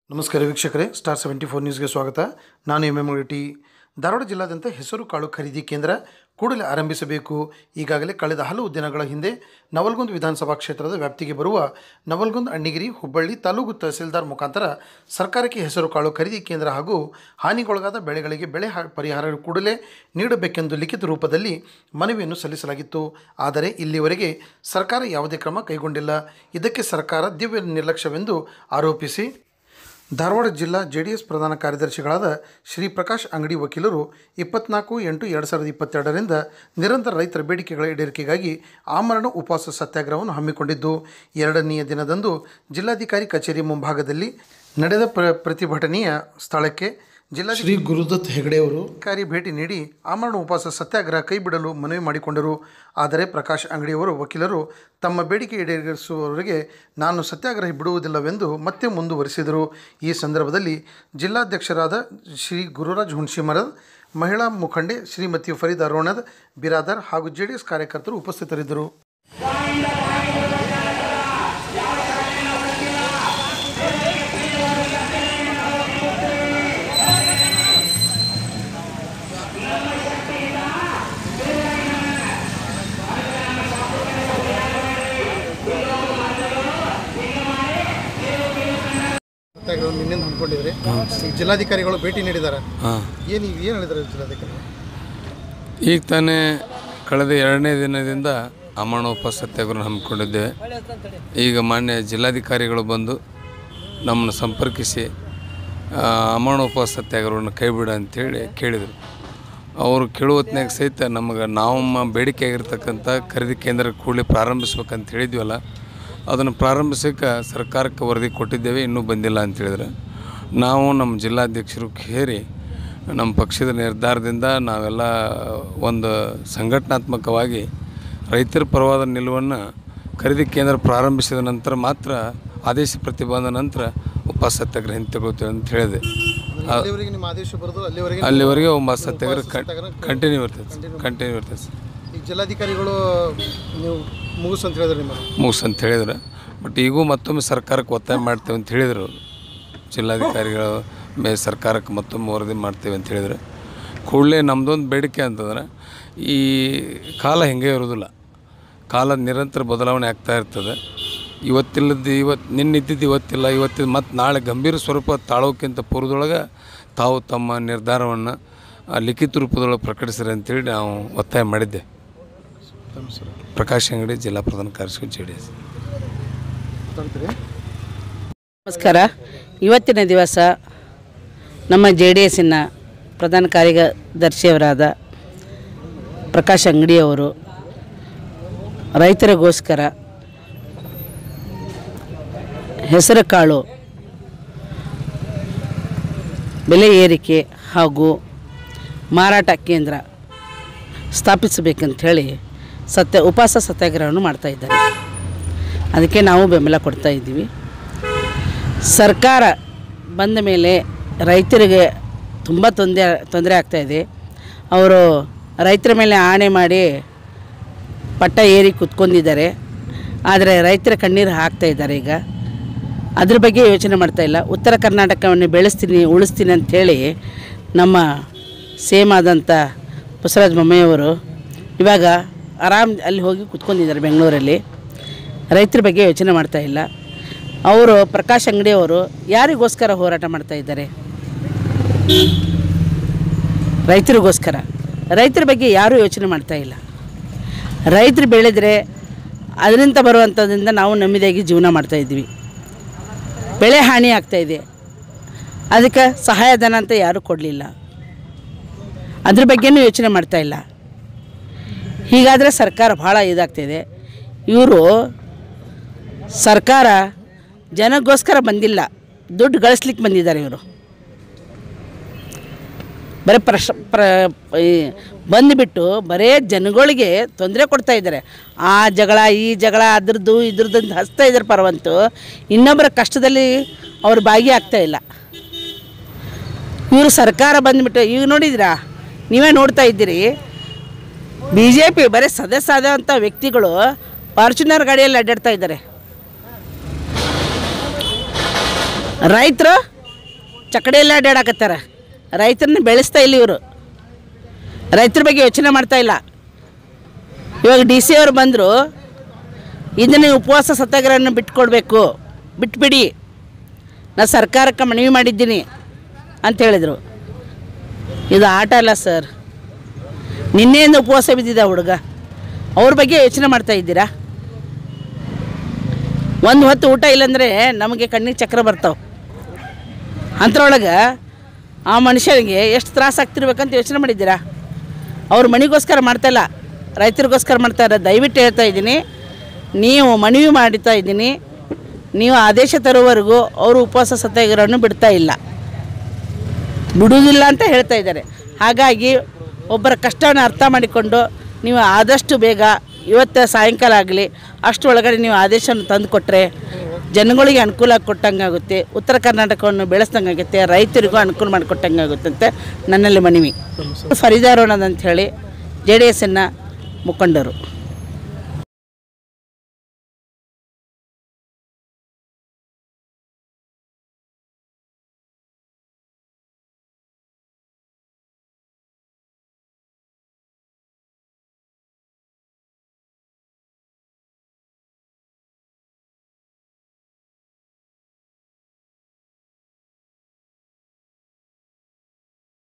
ನಮಸ್ಕಾರ ವೀಕ್ಷಕರೇ star seventy four ನ್ಯೂಸ್ಗೆ ಸ್ವಾಗತ ನಾನು ಎಂ ಎಂ ಟಿ ಧಾರವಾಡ ಜಿಲ್ಲಾದ್ಯಂತ ಹೆಸರು ಕಾಳು ಖರೀದಿ ಕೇಂದ್ರ ಕೂಡಲೇ ಆರಂಭಿಸಬೇಕು ಈಗಾಗಲೇ ಕಳೆದ ಹಲವು ದಿನಗಳ ಹಿಂದೆ ನವಲ್ಗುಂದ್ ವಿಧಾನಸಭಾ ಕ್ಷೇತ್ರದ ವ್ಯಾಪ್ತಿಗೆ ಬರುವ ನವಲ್ಗುಂದ್ ಅಣ್ಣಿಗಿರಿ ಹುಬ್ಬಳ್ಳಿ ತಾಲೂಕು ತಹಸೀಲ್ದಾರ್ ಮುಖಾಂತರ ಸರ್ಕಾರಕ್ಕೆ ಹೆಸರು ಕಾಳು ಖರೀದಿ ಕೇಂದ್ರ ಹಾಗೂ ಹಾನಿಗೊಳಗಾದ ಬೆಳೆಗಳಿಗೆ ಬೆಳೆ ಹಾ- ಪರಿಹಾರ ಕೂಡಲೇ ನೀಡಬೇಕೆಂದು ಲಿಖಿತ ರೂಪದಲ್ಲಿ ಮನವಿಯನ್ನು ಸಲ್ಲಿಸಲಾಗಿತ್ತು ಆದರೆ ಇಲ್ಲಿವರೆಗೆ ಸರ್ಕಾರ ಯಾವುದೇ ಕ್ರಮ ಕೈಗೊಂಡಿಲ್ಲ ಇದಕ್ಕೆ ಸರ್ಕಾರ ದಿವ್ಯ ನಿರ್ಲಕ್ಷ್ಯವೆಂದು ಆರೋಪಿಸಿ ಧಾರವಾಡ ಜಿಲ್ಲಾ ಜೆ ಡಿ ಎಸ್ ಪ್ರಧಾನ ಕಾರ್ಯದರ್ಶಿಗಳಾದ ಶ್ರೀ ಪ್ರಕಾಶ್ ಅಂಗಡಿ ವಕೀಲರು ಇಪ್ಪತ್ನಾಲ್ಕು ಎಂಟು ಎರಡು ಸಾವಿರದ ಇಪ್ಪತ್ತೆರಡರಿಂದ ನಿರಂತರ ರೈತರ ಬೇಡಿಕೆಗಳ ಈಡೇರಿಕೆಗಾಗಿ ಆಮರಣ ಉಪವಾಸ ಸತ್ಯಾಗ್ರಹವನ್ನು ಹಮ್ಮಿಕೊಂಡಿದ್ದು ಎರಡನೆಯ ದಿನದಂದು ಜಿಲ್ಲಾಧಿಕಾರಿ ಕಚೇರಿ ಮುಂಭಾಗದಲ್ಲಿ ನಡೆದ ಪ್ರ ಪ್ರತಿಭಟನೆಯ ಸ್ಥಳಕ್ಕೆ ಜಿಲ್ಲಾ ಶ್ರೀ ಗುರುದತ್ ಹೆಗಡೆಯವರು ಕಾರ್ಯ ಭೇಟಿ ನೀಡಿ ಆಮರಣ ಉಪವಾಸ ಸತ್ಯಾಗ್ರಹ ಕೈಬಿಡಲು ಮನವಿ ಮಾಡಿಕೊಂಡರು ಆದರೆ ಪ್ರಕಾಶ್ ಅಂಗಡಿಯವರು ವಕೀಲರು ತಮ್ಮ ಬೇಡಿಕೆ ಈಡೇರಿಸುವವರೆಗೆ ನಾನು ಸತ್ಯಾಗ್ರಹ ಬಿಡುವುದಿಲ್ಲವೆಂದು ಮತ್ತೆ ಮುಂದುವರಿಸಿದರು ಈ ಸಂದರ್ಭದಲ್ಲಿ ಜಿಲ್ಲಾಧ್ಯಕ್ಷರಾದ ಶ್ರೀ ಗುರುರಾಜ್ ಹುಣಸಿಮರದ್ ಮಹಿಳಾ ಮುಖಂಡೆ ಶ್ರೀಮತಿ ಫರೀದಾ ರೋಣದ್ ಬಿರಾದರ್ ಹಾಗೂ ಜೆ ಡಿ ಎಸ್ ಕಾರ್ಯಕರ್ತರು ಉಪಸ್ಥಿತರಿದ್ದರು ಸತ್ಯಾಗ್ರಹ ನಿನ್ನೆ ಹಮ್ಮಿಕೊಂಡಿದ್ರೆ ಈಗ ಜಿಲ್ಲಾಧಿಕಾರಿಗಳು ಭೇಟಿ ನೀಡಿದ್ದಾರೆ ಹಾಂ ಏನು ಏನು ಹೇಳಿದ್ದಾರೆ ಜಿಲ್ಲಾಧಿಕಾರಿ ಈಗ ತಾನೇ ಕಳೆದ ಎರಡನೇ ದಿನದಿಂದ ಅಮರಣೋಪ ಸತ್ಯಾಗ್ರಹ ಹಮ್ಮಿಕೊಂಡಿದ್ದೇವೆ ಈಗ ಮಾನ್ಯ ಜಿಲ್ಲಾಧಿಕಾರಿಗಳು ಬಂದು ನಮ್ಮನ್ನು ಸಂಪರ್ಕಿಸಿ ಆ, ಅಮರಣೋಪ ಸತ್ಯಾಗ್ರಹವನ್ನು ಕೈಬಿಡ ಅಂತೇಳಿ ಕೇಳಿದರು ಅವರು ಕೇಳುವತ್ನಾಗ ಸಹಿತ ನಮಗೆ ನಾವು ಬೇಡಿಕೆ ಆಗಿರ್ತಕ್ಕಂಥ ಖರೀದಿ ಕೇಂದ್ರ ಕೂಡಲೇ ಪ್ರಾರಂಭಿಸ್ಬೇಕಂತ ಹೇಳಿದ್ವಲ್ಲ ಅದನ್ನು ಪ್ರಾರಂಭಿಸಕ್ಕೆ ಸರ್ಕಾರಕ್ಕೆ ವರದಿ ಕೊಟ್ಟಿದ್ದೇವೆ ಇನ್ನೂ ಬಂದಿಲ್ಲ ಅಂತ ಹೇಳಿದ್ರೆ ನಾವು ನಮ್ಮ ಜಿಲ್ಲಾಧ್ಯಕ್ಷರು ಸೇರಿ ನಮ್ಮ ಪಕ್ಷದ ನಿರ್ಧಾರದಿಂದ ನಾವೆಲ್ಲ ಒಂದು ಸಂಘಟನಾತ್ಮಕವಾಗಿ ರೈತರ ಪರವಾದ ನಿಲುವನ್ನು ಖರೀದಿ ಕೇಂದ್ರ ಪ್ರಾರಂಭಿಸಿದ ನಂತರ ಮಾತ್ರ ಆದೇಶ ಪ್ರತಿಬಂಧ ನಂತರ ಉಪವಾಸ ಸತ್ಯಾಗ್ರಹ ಹಿಂತೆಗೊಳ್ತೇವೆ ಅಂತ ಹೇಳಿದೆ ಆ- ಅಲ್ಲಿವರೆಗೆ ನಿಮ್ಮ ಆದೇಶ ಬರೋದು ಅಲ್ಲಿವರೆಗೆ ಅಲ್ಲಿವರೆಗೆ ಉಪವಾಸ ಸತ್ಯಾಗ್ರಹ ಕಂಟಿನ್ಯೂ ಇರ್ತದೆ ಕಂಟಿನ್ಯೂ ಇರ್ತದೆ ಸರ್ ಈಗ ಜಿಲ್ಲಾಧಿಕಾರಿಗಳು ನೀವು ಮುಗಿಸು ಅಂತ ಹೇಳಿದ್ರೆ ನಿಮ್ಮ ಮುಗಿಸ್ ಅಂತ ಹೇಳಿದ್ರು ಬಟ್ ಈಗೂ ಮತ್ತೊಮ್ಮೆ ಸರ್ಕಾರಕ್ಕೆ ಒತ್ತಾಯ ಮಾಡ್ತೇವೆ ಅಂತ ಹೇಳಿದರು ಅವರು ಜಿಲ್ಲಾಧಿಕಾರಿಗಳು ಮೇ ಸರ್ಕಾರಕ್ಕೆ ಮತ್ತೊಮ್ಮೆ ವರದಿ ಮಾಡ್ತೇವೆ ಅಂತ ಹೇಳಿದ್ರು ಕೂಡಲೇ ನಮ್ಮದೊಂದು ಬೇಡಿಕೆ ಅಂತಂದ್ರೆ ಈ ಕಾಲ ಹಿಂಗೆ ಇರೋದಿಲ್ಲ ಕಾಲ ನಿರಂತರ ಬದಲಾವಣೆ ಆಗ್ತಾ ಇರ್ತದೆ ಇವತ್ತಿಲ್ಲದ್ದು ಇವತ್ತು ನಿನ್ನಿದ್ದಿದ್ದು ಇವತ್ತಿಲ್ಲ ಇವತ್ತಿದ್ದು ಮತ್ತು ನಾಳೆ ಗಂಭೀರ ಸ್ವರೂಪ ತಾಳೋಕ್ಕಿಂತ ಪೂರ್ವದೊಳಗೆ ತಾವು ತಮ್ಮ ನಿರ್ಧಾರವನ್ನು ಲಿಖಿತ ರೂಪದೊಳಗೆ ಪ್ರಕಟಿಸ್ರಿ ಅಂತೇಳಿ ನಾವು ಒತ್ತಾಯ ಮಾಡಿದ್ದೆ ಪ್ರಕಾಶ್ ಅಂಗಡಿ ಜಿಲ್ಲಾ ಪ್ರಧಾನ ಕಾರ್ಯದರ್ಶಿ ಜೆ ಡಿ ಎಸ್ ಮಾತಾಡ್ತೀರಿ ನಮಸ್ಕಾರ ಇವತ್ತಿನ ದಿವಸ ನಮ್ಮ ಜೆ ಡಿ ಎಸ್ಸಿನ ಪ್ರಧಾನ ಕಾರ್ಯದರ್ಶಿಯವರಾದ ಪ್ರಕಾಶ್ ಅಂಗಡಿಯವರು ರೈತರಿಗೋಸ್ಕರ ಹೆಸರು ಕಾಳು ಬೆಲೆ ಏರಿಕೆ ಹಾಗೂ ಮಾರಾಟ ಕೇಂದ್ರ ಸ್ಥಾಪಿಸಬೇಕಂತ ಹೇಳಿ ಸತ್ಯ ಉಪವಾಸ ಸತ್ಯಾಗ್ರಹವನ್ನು ಮಾಡ್ತಾ ಇದ್ದಾರೆ ಅದಕ್ಕೆ ನಾವು ಬೆಂಬಲ ಕೊಡ್ತಾ ಇದ್ದೀವಿ ಸರ್ಕಾರ ಬಂದ ಮೇಲೆ ರೈತರಿಗೆ ತುಂಬ ತೊಂದರೆ ತೊಂದರೆ ಆಗ್ತಾಯಿದೆ ಅವರು ರೈತರ ಮೇಲೆ ಆಣೆ ಮಾಡಿ ಪಟ್ಟ ಏರಿ ಕುತ್ಕೊಂಡಿದ್ದಾರೆ ಆದರೆ ರೈತರ ಕಣ್ಣೀರು ಹಾಕ್ತಾ ಇದ್ದಾರೆ ಈಗ ಅದ್ರ ಬಗ್ಗೆ ಯೋಚನೆ ಮಾಡ್ತಾ ಇಲ್ಲ ಉತ್ತರ ಕರ್ನಾಟಕವನ್ನು ಬೆಳೆಸ್ತೀನಿ ಉಳಿಸ್ತೀನಿ ಅಂಥೇಳಿ ನಮ್ಮ ಸೇಮ್ ಆದಂಥ ಬಸವರಾಜ ಬೊಮ್ಮೆಯವರು ಇವಾಗ ಆರಾಮ್ ಅಲ್ಲಿ ಹೋಗಿ ಕುತ್ಕೊಂಡಿದ್ದಾರೆ ಬೆಂಗಳೂರಲ್ಲಿ ರೈತರ ಬಗ್ಗೆ ಯೋಚನೆ ಮಾಡ್ತಾ ಇಲ್ಲ ಅವರು ಪ್ರಕಾಶ್ ಅಂಗಡಿಯವರು ಯಾರಿಗೋಸ್ಕರ ಹೋರಾಟ ಮಾಡ್ತಾ ಇದ್ದಾರೆ ರೈತರಿಗೋಸ್ಕರ ರೈತರ ಬಗ್ಗೆ ಯಾರೂ ಯೋಚನೆ ಮಾಡ್ತಾ ಇಲ್ಲ ರೈತರು ಬೆಳೆದರೆ ಅದರಿಂದ ಬರುವಂಥದ್ರಿಂದ ನಾವು ನೆಮ್ಮದಿಯಾಗಿ ಜೀವನ ಮಾಡ್ತಾ ಇದ್ವಿ ಬೆಳೆ ಹಾನಿ ಆಗ್ತಾ ಇದೆ ಅದಕ್ಕೆ ಸಹಾಯಧನ ಅಂತ ಯಾರೂ ಕೊಡಲಿಲ್ಲ ಅದ್ರ ಬಗ್ಗೆನೂ ಯೋಚನೆ ಮಾಡ್ತಾ ಇಲ್ಲ ಹೀಗಾದರೆ ಸರ್ಕಾರ ಭಾಳ ಇದಾಗ್ತಿದೆ ಇವರು ಸರ್ಕಾರ ಜನಕ್ಕೋಸ್ಕರ ಬಂದಿಲ್ಲ ದುಡ್ಡು ಗಳಿಸ್ಲಿಕ್ಕೆ ಬಂದಿದ್ದಾರೆ ಇವರು ಬರೀ ಪ್ರಶ ಪ್ರ ಈ ಬಂದುಬಿಟ್ಟು ಬರೇ ಜನಗಳಿಗೆ ತೊಂದರೆ ಕೊಡ್ತಾ ಇದ್ದಾರೆ ಆ ಜಗಳ ಈ ಜಗಳ ಅದ್ರದ್ದು ಇದ್ರದ್ದು ಅಂತ ಹಚ್ತಾ ಇದ್ದಾರೆ ಪರವಂತು ಇನ್ನೊಬ್ಬರ ಕಷ್ಟದಲ್ಲಿ ಅವ್ರು ಭಾಗಿಯಾಗ್ತಾ ಇಲ್ಲ ಇವರು ಸರ್ಕಾರ ಬಂದುಬಿಟ್ಟು ಈಗ ನೋಡಿದ್ರಾ ನೀವೇ ನೋಡ್ತಾ ಇದ್ದೀರಿ ಬಿ ಜೆ ಪಿ ಬರೀ ಸದಸ್ಯ ಆದಂಥ ವ್ಯಕ್ತಿಗಳು ಫಾರ್ಚುನರ್ ಗಾಡಿಯಲ್ಲಿ ಅಡ್ಡಾಡ್ತಾ ಇದ್ದಾರೆ ರೈತರು ಚಕಡೆಯೆಲ್ಲ ಅಡ್ಡಾಡಕತ್ತಾರ ರೈತರನ್ನ ಬೆಳೆಸ್ತಾ ಇಲ್ಲ ಇವರು ರೈತರ ಬಗ್ಗೆ ಯೋಚನೆ ಮಾಡ್ತಾ ಇಲ್ಲ ಇವಾಗ ಡಿ ಸಿ ಅವರು ಬಂದರು ಇದನ್ನೇ ಉಪವಾಸ ಸತ್ಯಾಗ್ರಹವನ್ನು ಬಿಟ್ಕೊಡ್ಬೇಕು ಬಿಟ್ಬಿಡಿ ನಾ ಸರ್ಕಾರಕ್ಕೆ ಮನವಿ ಮಾಡಿದ್ದೀನಿ ಅಂತ ಹೇಳಿದರು ಇದು ಆಟ ಅಲ್ಲ ಸರ್ ನಿನ್ನೆಯಿಂದ ಉಪವಾಸ ಬಿದ್ದಿದ್ದ ಹುಡುಗ ಅವ್ರ ಬಗ್ಗೆ ಯೋಚನೆ ಮಾಡ್ತಾ ಇದ್ದೀರಾ ಒಂದು ಹೊತ್ತು ಊಟ ಇಲ್ಲಾಂದರೆ ನಮಗೆ ಕಣ್ಣಿಗೆ ಚಕ್ರ ಬರ್ತಾವೆ ಅಂಥರೊಳಗೆ ಆ ಮನುಷ್ಯನಿಗೆ ಎಷ್ಟು ತ್ರಾಸ ಆಗ್ತಿರ್ಬೇಕಂತ ಯೋಚನೆ ಮಾಡಿದ್ದೀರಾ ಅವ್ರ ಮನೆಗೋಸ್ಕರ ಮಾಡ್ತಾಯಿಲ್ಲ ರೈತರಿಗೋಸ್ಕರ ಮಾಡ್ತಾರೆ ದಯವಿಟ್ಟು ಹೇಳ್ತಾ ಇದ್ದೀನಿ ನೀವು ಮನವಿ ಮಾಡ್ತಾ ಇದ್ದೀನಿ ನೀವು ಆದೇಶ ತರುವವರೆಗೂ ಅವರು ಉಪವಾಸ ಸತ್ಯಾಗ್ರಹವನ್ನು ಬಿಡ್ತಾ ಇಲ್ಲ ಬಿಡುವುದಿಲ್ಲ ಅಂತ ಹೇಳ್ತಾ ಇದ್ದಾರೆ ಹಾಗಾಗಿ ಒಬ್ಬರ ಕಷ್ಟವನ್ನು ಅರ್ಥ ಮಾಡಿಕೊಂಡು ನೀವು ಆದಷ್ಟು ಬೇಗ ಇವತ್ತು ಸಾಯಂಕಾಲ ಆಗಲಿ ಅಷ್ಟರೊಳಗಡೆ ನೀವು ಆದೇಶವನ್ನು ತಂದು ಕೊಟ್ಟರೆ ಜನಗಳಿಗೆ ಅನುಕೂಲ ಕೊಟ್ಟಂಗೆ ಆಗುತ್ತೆ ಉತ್ತರ ಕರ್ನಾಟಕವನ್ನು ಬೆಳೆಸ್ದಂಗೆ ಆಗುತ್ತೆ ರೈತರಿಗೂ ಅನುಕೂಲ ಮಾಡಿಕೊಟ್ಟಂಗೆ ಆಗುತ್ತೆ ಅಂತ ನನ್ನಲ್ಲಿ ಮನವಿ ಫರೀದಾರೋಣದ್ ಅಂತ ಹೇಳಿ ಜೆ ಡಿ ಎಸ್ಸನ್ನು ಮುಖಂಡರು